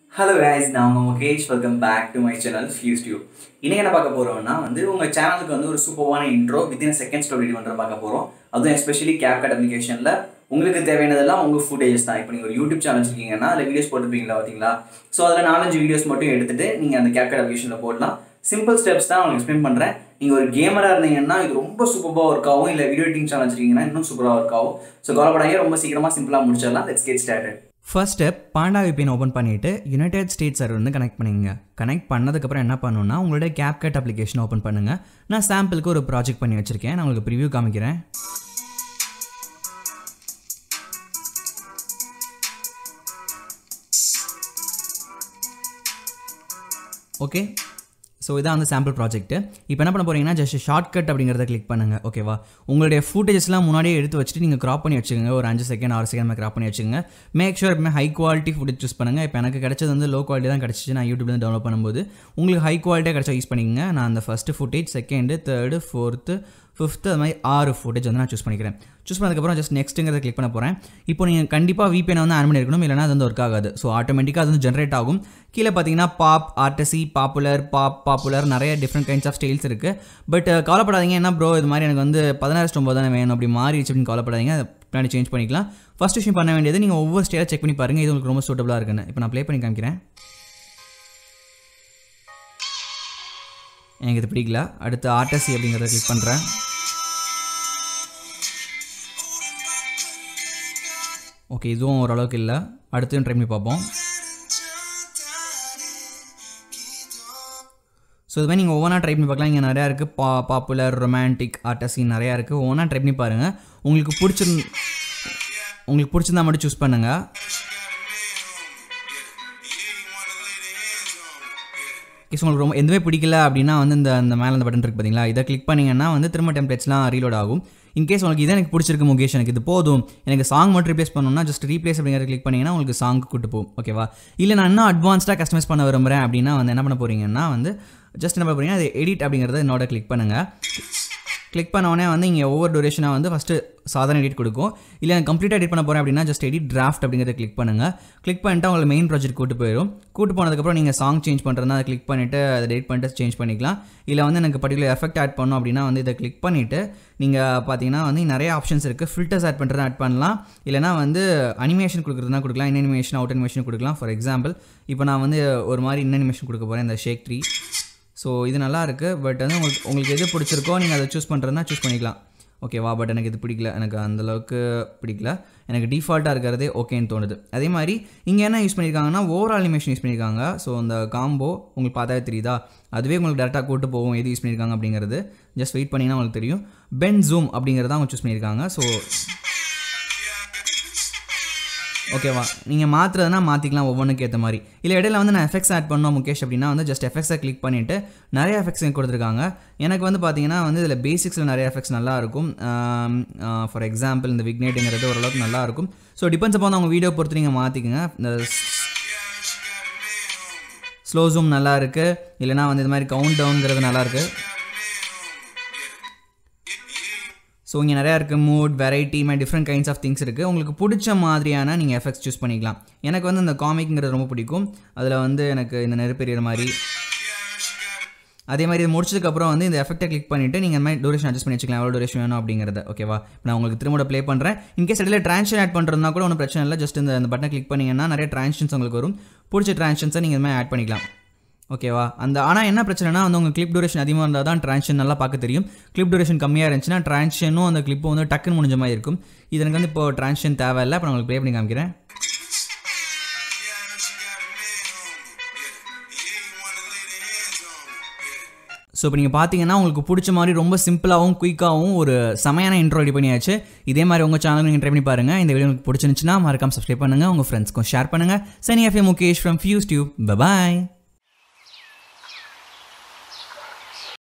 hello guys நான் உங்கள் Mukesh welcome back to my channel fuse tube இன்னைக்கு என்ன பார்க்க போகிறோம்னா வந்து உங்கள் சேனலுக்கு வந்து ஒரு சூப்பரான இன்ட்ரோ வித்தின் செகண்ட்ஸ் ரெடி பண்ணுற பார்க்க போகிறோம் அதுவும் எஸ்பெஷலி கேப்கட் அப்ளிகேஷனில் உங்களுக்கு தேவையானதெல்லாம் உங்கள் ஃபுட்டேஜஸ் தான் இப்போ நீங்கள் ஒரு யூடியூப் சேனல் வச்சிருக்கீங்கன்னா அதில் வீடியோஸ் போட்டுருப்பீங்களா பார்த்தீங்களா ஸோ அதில் நாலஞ்சு வீடியோஸ் மட்டும் எடுத்துட்டு நீங்கள் அந்த கேப்கட் அப்ளிகேஷனில் போடலாம் சிம்பிள் ஸ்டெப்ஸ் தான் உங்களுக்கு எக்ஸ்பிளைன் பண்ணுறேன் நீங்கள் ஒரு கேமராக இருந்தீங்கன்னா இது ரொம்ப சூப்பராக ஒர்க் ஆகும் இல்லை வீடியோ எடிட்டிங் சேனல் வச்சிருக்கீங்கன்னா இன்னும் சூப்பராக ஒர்க் ஆகும் ஸோ கவலைப்படாங்க ரொம்ப சீக்கிரமாக சிம்பிளாக முடிச்சிடலாம் let's get started first step Panda VPN open பண்ணிவிட்டு யுனைடெட் ஸ்டேட்ஸ் சர்வர் வந்து கனெக்ட் பண்ணிங்க கனெக்ட் பண்ணதுக்கப்புறம் என்ன பண்ணணும்னா உங்களோட கேப்கட் அப்ளிகேஷன் ஓப்பன் பண்ணுங்கள் நான் சாம்பிளுக்கு ஒரு ப்ராஜெக்ட் பண்ணி வச்சுருக்கேன் நான் உங்களுக்கு ப்ரிவ்யூ காமிக்கிறேன் ஓகே ஸோ இதான் வந்து சாம்பிள் ப்ராஜெக்ட் இப்போ என்ன பண்ண போறீங்கன்னா ஜஸ்ட் ஷார்ட்கட் அப்படிங்கிறத கிளிக் பண்ணுங்க ஓகேவா உங்களுடைய ஃபுட்டேஜஸ்லாம் முன்னாடியே எடுத்து வச்சுட்டு நீங்கள் கிராப் பண்ணி வச்சுக்கோங்க ஒரு அஞ்சு செகண்ட் ஆறு செகண்ட் கிராப் பண்ணி வச்சுக்கோங்க மேக் ஷூர் எப்பவுமே ஹை குவாலிட்டி ஃபுட்டேஜ் சூஸ் பண்ணுங்கள் இப்போ எனக்கு கிடைச்சது வந்து லோ குவாலிட்டி தான் கிடச்சிச்சு நான் யூடியூப்லேருந்து டவுன்லோட் பண்ணும்போது உங்களுக்கு ஹை குவாலிட்டியாக கிடச்சா யூஸ் பண்ணிக்கங்க நான் அந்த first footage second third fourth fifth அது மாதிரி ஆறு ஃபுட்டேஜ் வந்து நான் சூஸ் பண்ணிக்கிறேன் சூஸ் பண்ணதுக்கப்புறம் ஜஸ்ட் நெக்ஸ்ட்டுங்கிறத கிளிக் பண்ண போகிறேன் இப்போ நீங்கள் கண்டிப்பாக VPN வந்து ஆன் பண்ணியிருக்கணும் இல்லைனா அது வந்து ஒர்க் ஆகாது ஸோ ஆட்டோமேட்டிக்காக அது வந்து ஜென்ரேட் ஆகும் கீழே பார்த்தீங்கன்னா pop artsy popular pop popular நிறைய டிஃப்ரெண்ட் கைண்ட்ஸ் ஆஃப் ஸ்டைல்ஸ் இருக்குது பட் கவலைப்படாதீங்க என்ன ப்ரோ இது மாதிரி எனக்கு வந்து பதினாறு ஒம்பது தானே வேணும் அப்படி மாறிடுச்சு அப்படின்னு கவலைப்படாதீங்க அதை பின்னாடி சேஞ்ச் பண்ணிக்கலாம் ஃபர்ஸ்ட் விஷயம் பண்ண வேண்டியது நீங்கள் ஒவ்வொரு ஸ்டைலாக செக் பண்ணி பாருங்கள் இது உங்களுக்கு ரொம்ப சூட்டபுளாக இருக்குன்னு இப்போ நான் ப்ளே பண்ணி காமிக்கிறேன் எனக்கு இது பிடிக்கல அடுத்து ஆர்டசி அப்படிங்கிறத கிளிக் பண்ணுறேன் ஓகே இதுவும் ஓரளவுக்கு இல்லை அடுத்து ட்ரை பண்ணி பார்ப்போம் ஸோ இது மாதிரி நீங்கள் ஒவ்வொன்றா ட்ரை பண்ணி பார்க்கலாம் இங்கே நிறையா இருக்குது பா பாப்புலர் ரொமான்டிக் ஆர்டசி நிறையா இருக்குது ஒவ்வொன்றா ட்ரை பண்ணி பாருங்கள் உங்களுக்கு பிடிச்சிருந் உங்களுக்கு பிடிச்சிருந்தா மட்டும் சூஸ் பண்ணுங்கள் கேஸ் உங்களுக்கு ரொம்ப எதுவுமே பிடிக்கல அப்படின்னா வந்து இந்த அந்த மேலே அந்த பட்டன் இருக்குது பார்த்தீங்களா இதை கிளிக் பண்ணிங்கன்னா வந்து திரும்ப டெம்ப்ளேட்ஸ்லாம் ரீலோட் ஆகும் இன்கேஸ் உங்களுக்கு இதை எனக்கு பிடிச்சிருக்கு முகேஷ் எனக்கு இது போதும் எனக்கு சாங் மட்டும் ரீப்ளேஸ் பண்ணணும்னா ஜஸ்ட் ரீப்ளேஸ் அப்படிங்கிறத கிளிக் பண்ணிங்கன்னா உங்களுக்கு சாங் கூட்டு போகும் ஓகேவா இல்லை நான் இன்னும் அட்வான்ஸ்டாக கஸ்டமைஸ் பண்ண விரும்புகிறேன் அப்படின்னா வந்து என்ன பண்ண போகிறீங்கன்னா வந்து ஜஸ்ட் என்ன பண்ண போகிறீங்க அது எடிட் அப்படிங்கிறத என்னோட கிளிக் பண்ணுங்கள் கிளிக் பண்ண உடனே வந்து இங்கே ஒவ்வொரு டூரேஷனாக வந்து ஃபஸ்ட்டு சாதாரண எடிட் கொடுக்கும் இல்லை எனக்கு கம்ப்ளீட்டாக எடிட் பண்ண போகிறேன் அப்படின்னா ஜஸ்ட் எடிட் டிராஃப்ட் அப்படிங்கிறத கிளிக் பண்ணுங்கள் கிளிக் பண்ணிட்டு உங்களுக்கு மெயின் ப்ராஜெக்ட் கூட்டு போயிடும் கூட்டு போனதுக்கப்புறம் நீங்கள் சாங் சேஞ்ச் பண்ணுறதுனா அதை கிளிக் பண்ணிவிட்டு அதை எடிட் பண்ணிட்டு சேஞ்ச் பண்ணிக்கலாம் இல்லை வந்து எனக்கு பர்டிகுலர் எஃபெக்ட் ஆட் பண்ணணும் அப்படின்னா வந்து இதை கிளிக் பண்ணிவிட்டு நீங்கள் பார்த்தீங்கன்னா வந்து நிறைய ஆப்ஷன்ஸ் இருக்குது ஃபில்டர்ஸ் ஆட் பண்ணுறது ஆட் பண்ணலாம் இல்லைனா வந்து அனிமேஷன் கொடுக்குறதுனா கொடுக்கலாம் இன் அனிமேஷன் அவுட் அனிமேஷன் கொடுக்கலாம் ஃபார் எக்ஸாம்பிள் இப்போ நான் வந்து ஒரு மாதிரி இன் அனிமேஷன் கொடுக்க போகிறேன் இந்த ஷேக் த்ரீ ஸோ இது நல்லா இருக்குது பட் வந்து உங்களுக்கு உங்களுக்கு எது பிடிச்சிருக்கோ நீங்கள் அதை சூஸ் பண்ணுறதுனா சூஸ் பண்ணிக்கலாம் ஓகேவா பட் எனக்கு இது பிடிக்கல எனக்கு அந்தளவுக்கு பிடிக்கல எனக்கு டிஃபால்ட்டாக இருக்கிறதே ஓகேன்னு தோணுது அதே மாதிரி இங்கே என்ன யூஸ் பண்ணியிருக்காங்கன்னா ஓவர் அனிமேஷன் யூஸ் பண்ணியிருக்காங்க ஸோ அந்த காம்போ உங்களுக்கு பார்த்தாவே தெரியுதா அதுவே உங்களுக்கு டேரெக்டாக கூட்டு போகும் எது யூஸ் பண்ணியிருக்காங்க அப்படிங்கிறது ஜஸ்ட் வெயிட் பண்ணிங்கன்னா உங்களுக்கு தெரியும் பென் ஜூம் அப்படிங்கிறத அவங்க சூஸ் பண்ணியிருக்காங்க ஸோ ஓகேவா நீங்கள் மாற்றுறதுனா மாற்றிக்கலாம் ஒவ்வொன்றுக்கு ஏற்ற மாதிரி இல்லை இடையில வந்து நான் எஃபெக்ட்ஸ் ஆட் பண்ணோம் முகேஷ் அப்படின்னா வந்து ஜஸ்ட் எஃபெக்ட்ஸை கிளிக் பண்ணிவிட்டு நிறைய எஃபெக்ட்ஸ் எனக்கு கொடுத்துருக்காங்க எனக்கு வந்து பார்த்தீங்கன்னா வந்து இதில் பேசிக்ஸில் நிறைய எஃபெக்ட்ஸ் நல்லா இருக்கும் ஃபார் எக்ஸாம்பிள் இந்த விக்னேட்டுங்கிறது ஓரளவுக்கு நல்லா இருக்கும் ஸோ டிபெண்ட்ஸ் அப்போ அவங்க வீடியோ பொறுத்து நீங்கள் மாற்றிக்கங்க இந்த ஸ்லோ ஜூம் நல்லா இருக்குது இல்லைனா வந்து இது மாதிரி கவுண்ட் டவுனுங்கிறது நல்லா இருக்குது ஸோ இங்கே நிறையா இருக்குது மூட் வெரைட்டி மாதிரி டிஃப்ரெண்ட் கைண்ட்ஸ் ஆஃப் திங்ஸ் இருக்குது உங்களுக்கு பிடிச்ச மாதிரியான நீங்கள் எஃபெக்ட்ஸ் சூஸ் பண்ணிக்கலாம் எனக்கு வந்து இந்த காமிக்ங்கிறது ரொம்ப பிடிக்கும் அதில் வந்து எனக்கு இந்த நெருப்பெரியற மாதிரி அதே மாதிரி இது முடிச்சதுக்கப்புறம் வந்து இந்த எஃபெக்ட்டை கிளிக் பண்ணிவிட்டு நீங்கள் இந்த மாதிரி டூரேஷன் அட்ஜஸ்ட் பண்ணி வச்சுக்கலாம் எவ்வளோ டூரேஷன் வேணும் அப்படிங்கிறத ஓகேவா நான் உங்களுக்கு திரும்ப ப்ளே பண்ணுறேன் இன்கேஸ் இடையில ட்ரான்ஷன் ஆட் பண்ணுறதுனா கூட ஒன்றும் பிரச்சனை இல்லை ஜஸ்ட் இந்த இந்த பட்டனை கிளிக் பண்ணிங்கன்னா நிறைய ட்ரான்ஷன்ஸ் உங்களுக்கு வரும் பிடிச்ச ட்ரான்ஷன்ஸை நீங்கள் இந்த மாதிரி ஆட் பண்ணிக்கலாம் ஓகேவா அந்த ஆனால் என்ன பிரச்சனைனா வந்து உங்கள் கிளிப் டூரேஷன் அதிகமாக இருந்தால் தான் ட்ரான்ஷன் நல்லா பார்க்க தெரியும் கிளிப் டூரேஷன் கம்மியாக இருந்துச்சுன்னா ட்ரான்ஷனும் அந்த கிளிப்பும் வந்து டக்குன்னு முடிஞ்ச மாதிரி இருக்கும் இது எனக்கு வந்து இப்போ ட்ரான்ஷன் தேவையில்லை இப்போ நான் உங்களுக்கு ப்ளே பண்ணி காமிக்கிறேன் ஸோ இப்போ நீங்கள் பார்த்தீங்கன்னா உங்களுக்கு பிடிச்ச மாதிரி ரொம்ப சிம்பிளாகவும் குயிக்காகவும் ஒரு செமையான இன்ட்ரோ ரெடி பண்ணியாச்சு இதே மாதிரி உங்கள் சேனல் நீங்கள் ட்ரை பண்ணி பாருங்கள் இந்த வீடியோ உங்களுக்கு பிடிச்சிருந்துச்சுன்னா மறக்காம சப்ஸ்கிரைப் பண்ணுங்கள் உங்கள் ஃப்ரெண்ட்ஸ்க்கும் ஷேர் பண்ணுங்கள் சனி எஃப்ஏ Mukesh from fuse tube bye